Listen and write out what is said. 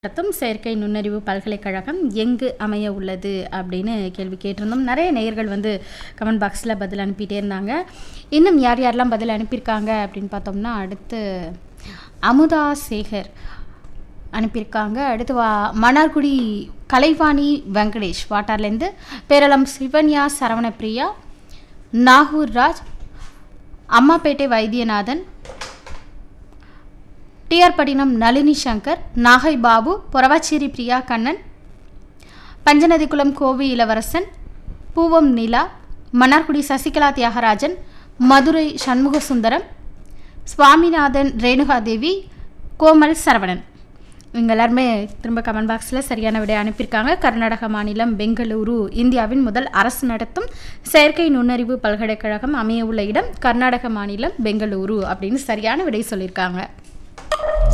நடத்தும் செயற்கை நுண்ணறிவு பல்கலைக்கழகம் எங்கு அமைய உள்ளது அப்படின்னு கேள்வி கேட்டிருந்தோம் நிறைய நேயர்கள் வந்து கமெண்ட் பாக்ஸில் பதில் அனுப்பிட்டே இருந்தாங்க இன்னும் யார் யாரெல்லாம் பதில் அனுப்பியிருக்காங்க அப்படின்னு பார்த்தோம்னா அடுத்து அமுதா சேகர் அனுப்பியிருக்காங்க அடுத்து வா மன்னார்குடி கலைவாணி வெங்கடேஷ் வாட்டார்லேருந்து பேரளம் சிவன்யா சரவணப்பிரியா நாகூர் ராஜ் அம்மாப்பேட்டை வைத்தியநாதன் டிஆர் பட்டினம் நளினி சங்கர் நாகை பாபு பொறவாச்சேரி பிரியா கண்ணன் பஞ்சநதிக்குளம் கோவி இளவரசன் பூவம் நிலா மன்னார்குடி சசிகலா தியாகராஜன் மதுரை சண்முக சுந்தரம் சுவாமிநாதன் ரேணுகாதேவி கோமல் சரவணன் இவங்க எல்லாருமே திரும்ப கமெண்ட் பாக்ஸில் சரியான விடை அனுப்பியிருக்காங்க கர்நாடக மாநிலம் பெங்களூரு இந்தியாவின் முதல் அரசு நடத்தும் செயற்கை நுண்ணறிவு பல்கலைக்கழகம் அமைய உள்ள இடம் கர்நாடக மாநிலம் பெங்களூரு அப்படின்னு சரியான விடை சொல்லியிருக்காங்க